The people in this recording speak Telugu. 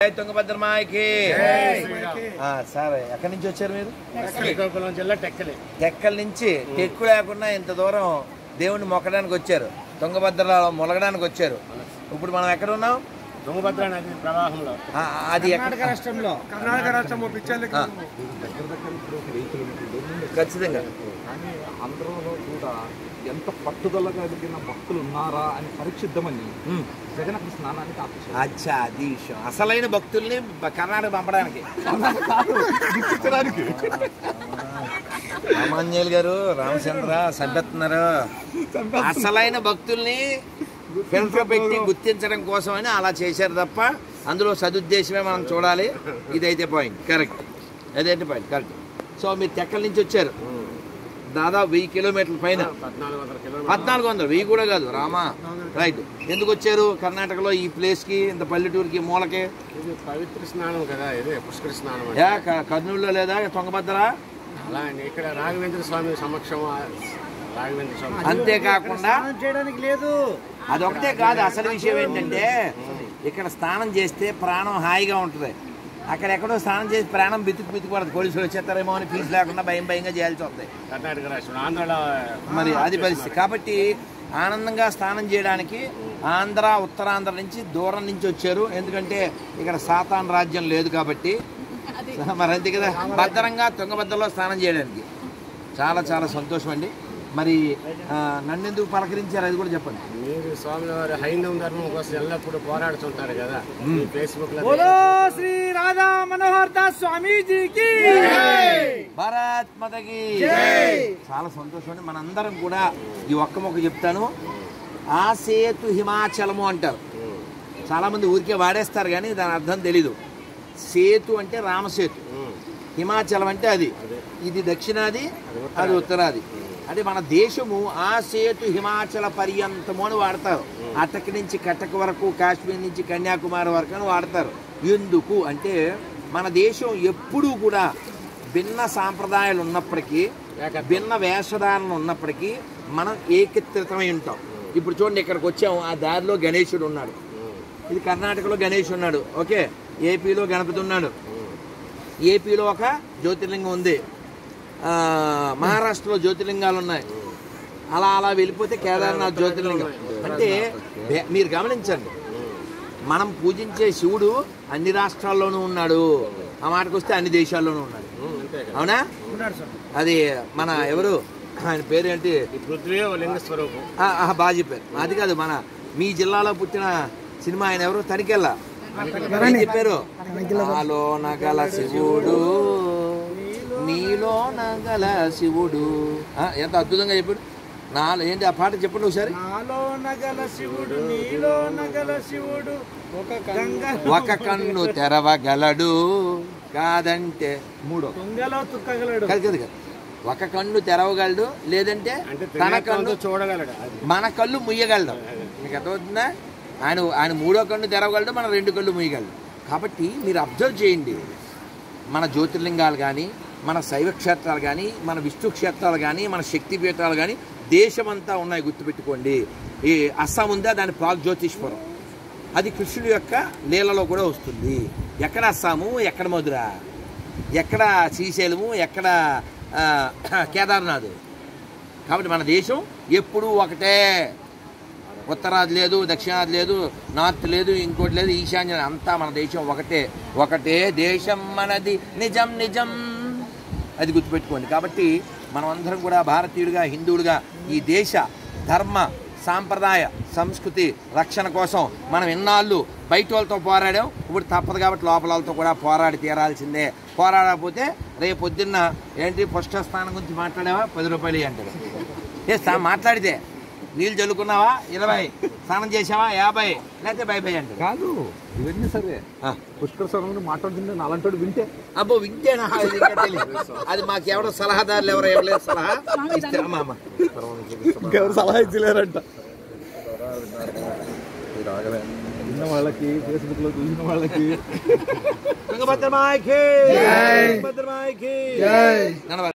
జై తుంగభద్రమాయకి ఆ, సార్ ఎక్కడి నుంచి వచ్చారు మీరు శ్రీకాకుళం జిల్లా టెక్కలి టెక్కల నుంచి టెక్కు లేకుండా ఇంత దూరం దేవుణ్ణి మొక్కడానికి వచ్చారు తుంగభద్రలో మొలగడానికి వచ్చారు ఇప్పుడు మనం ఎక్కడ ఉన్నాం తుంగభద్ర నది ప్రవాహంలో ఆ, అది ఎక్కడ రాష్ట్రంలో కర్ణాటక రాష్ట్రం పిచ్చర్లు ఆ, ఖచ్చితంగా కానీ అందరూలో కూడా ఎంత పట్టుదలగా ఎదిగిన భక్తులు ఉన్నారా అని పరీక్షిద్దామని ఉమ్. జగన్ అక్కడ స్నానానికి ఆపించారు అచ్చా అది విషయం అసలైన భక్తుల్ని బ- కర్ణాటక పంపడానికి దిక్కించడానికి రామాంజల్ గారు రామచంద్ర సభ్యత్తున్నారు అసలైన భక్తుల్ని ఫిల్టర్ పెట్టి గుర్తించడం కోసం అని అలా చేశారు తప్ప అందులో సదుద్దేశమే మనం చూడాలి ఇదైతే పాయింట్ కరెక్ట్ అదైతే పాయింట్ కరెక్ట్ సో మీరు తెక్కల నుంచి వచ్చారు దాదాపు వెయ్యి కిలోమీటర్ల పైన పద్నాలుగు వందల కిలోమీటర్లు పద్నాలుగు వందలు వెయ్యి కూడా కాదు రామా రైట్ ఎందుకు వచ్చారు కర్ణాటకలో ఈ ప్లేస్కి ఇంత పల్లెటూరుకి మూలకి ఇది పవిత్ర స్నానం కదా ఇది పుష్కర స్నానం అంటే. యా క- కర్నూలులో లేదా తుంగభద్ర అలా అని ఇక్కడ రాఘవేంద్ర స్వామి సమక్షం ఆ రాఘవేంద్ర స్వామి అంతేకాకుండా చేయడానికి లేదు అదొకటే కాదు అసలు విషయం ఏంటంటే ఇక్కడ స్నానం చేస్తే ప్రాణం హాయిగా ఉంటుంది అక్కడ ఎక్కడో స్నానం చేసి ప్రాణం బితుకు బితుకు పడదు పోలీసులు వచ్చేస్తారేమో అని ఫీజు లేకుండా భయం భయంగా చేయాల్సి వస్తుంది కర్ణాటక రాష్ట్రం ఆంధ్రలో మరి అది పరిస్థితి కాబట్టి ఆనందంగా స్నానం చేయడానికి ఆంధ్ర ఉత్తరాంధ్ర నుంచి దూరం నుంచి వచ్చారు ఎందుకంటే ఇక్కడ సాతాన్ రాజ్యం లేదు కాబట్టి మరి అంతే కదా భద్రంగా తుంగభద్రలో స్నానం చేయడానికి చాలా చాలా సంతోషం అండి మరి ఆ, నన్నెందుకు పలకరించారు అది కూడా చెప్పండి మీరు స్వామి వారి హైందవ ధర్మం కోసం ఎల్లప్పుడూ పోరాడుతుంటారు కదా ఈ ఫేస్బుక్ లో శ్రీ రాధా మనోహర్ దాస్ స్వామీజీకి భారత్ మాతకి చాలా సంతోషం అండి మనందరం కూడా ఈ ఒక్క మొక్క చెప్తాను ఆ సేతు హిమాచలము అంటారు చాలా మంది ఊరికే వాడేస్తారు కానీ దాని అర్థం తెలీదు సేతు అంటే రామసేతు హిమాచలం అంటే అది ఇది దక్షిణాది అది ఉత్తరాది అంటే మన దేశము ఆ సేతు హిమాచల పర్యంతము అని వాడతారు అటక్ నుంచి కటక్ వరకు కాశ్మీర్ నుంచి కన్యాకుమారి వరకు అని వాడతారు ఎందుకు అంటే మన దేశం ఎప్పుడూ కూడా భిన్న సాంప్రదాయాలు ఉన్నప్పటికీ భిన్న వేషధారణ ఉన్నప్పటికీ మనం ఏకత్రితమై ఉంటాం ఇప్పుడు చూడండి ఇక్కడికి వచ్చాము ఆ దారిలో గణేశుడు ఉన్నాడు ఇది కర్ణాటకలో గణేష్ ఉన్నాడు ఓకే ఏపీలో గణపతి ఉన్నాడు ఏపీలో ఒక జ్యోతిర్లింగం ఉంది ఆ, మహారాష్ట్రలో జ్యోతిర్లింగాలు ఉన్నాయి అలా అలా వెళ్ళిపోతే కేదార్నాథ్ జ్యోతిర్లింగం అంటే బే- మీరు గమనించండి మనం పూజించే శివుడు అన్ని రాష్ట్రాల్లోనూ ఉన్నాడు ఆ మాటకు వస్తే అన్ని దేశాల్లోనూ ఉన్నాడు అంతే కదా అవునా అది మన ఎవరు ఆయన పేరేంటి ఈ పృథ్వీ ఓ లింగ స్వరూపం ఆ, ఆ, బాగా చెప్పారు అది కాదు మన మీ జిల్లాలో పుట్టిన సినిమా ఆయన ఎవరు తనికెళ్ళ ఏం చెప్పారు నాలో నగల శివుడు నీలో నగల శివుడు ఆ, ఎంత అద్భుతంగా చెప్పాడు నాలో ఏంటి ఆ పాట చెప్పండి ఒకసారి నాలో నగల శివుడు నీలో నగల శివుడు ఒక గంగ ఒక కన్ను తెరవగలడు కాదంటే మూడో దొంగలో తుక్కగలడు కాదు కాదు కాదు ఒక కన్ను తెరవగలడు లేదంటే అంటే తన కన్ను త్రినేత్రంతో చూడగలడు అది మన కళ్ళు ముయ్యగలడు మీకు అర్థమవుతుందా ఆయన ఆయన మూడో కన్ను తెరవగలడు మన రెండు కళ్ళు ముయ్యగలడు కాబట్టి మీరు అబ్జర్వ్ చేయండి మన జ్యోతిర్లింగాలు కానీ మన శైవ క్షేత్రాలు కానీ మన విష్ణు క్షేత్రాలు కానీ మన శక్తి పీఠాలు కానీ దేశమంతా ఉన్నాయి గుర్తుపెట్టుకోండి ఈ అస్సాం ఉందా దాని ప్రాగ్ జ్యోతిష్పురం అది కృష్ణుడి యొక్క లీలలో కూడా వస్తుంది ఎక్కడ అస్సాము ఎక్కడ మధుర ఎక్కడ శ్రీశైలము ఎక్కడ ఆ, కేదార్నాథ్ కాబట్టి మన దేశం ఎప్పుడూ ఒకటే ఉత్తరాది లేదు దక్షిణాది లేదు నార్త్ లేదు ఇంకోటి లేదు ఈశాన్యం అంతా మన దేశం ఒకటే ఒకటే దేశం మనది నిజం నిజం అది గుర్తుపెట్టుకోండి కాబట్టి మనం అందరం కూడా భారతీయుడిగా హిందువుడిగా ఈ దేశ ధర్మ సాంప్రదాయ సంస్కృతి రక్షణ కోసం మనం ఎన్నాళ్ళు బయట వాళ్ళతో పోరాడాం ఇప్పుడు తప్పదు కాబట్టి లోపల వాళ్ళతో కూడా పోరాడి తీరాల్సిందే పోరాడకపోతే రేపు పొద్దున్న ఏంటి పుష్ట స్థానం గురించి మాట్లాడావా పది రూపాయలు ఇయ్యి అంటాడు ఏ సా మాట్లాడితే నీళ్ళు చల్లుకున్నావా ఇరవై స్నానం చేసావా యాభై లేకపోతే బై బై అంటాడు కాదు ఇవన్నీ సరే ఆ. పుష్కర స్వరంలో మాట్లాడుతుంటే నాలంటాడు వింటే అబ్బో వింటేనా అది ఇంకా తెలియదు అది మాకు ఎవడో సలహాదారులు ఎవరో ఇవ్వలేదు సలహా ఇస్తే అమ్మా అమ్మ ఇంకెవరు సలహా ఇచ్చలేరంట విన్న వాళ్ళకి ఫేస్బుక్ లో చూసిన వాళ్ళకి తుంగభద్రమాయికి తుంగభద్రమాయికి నడవాలి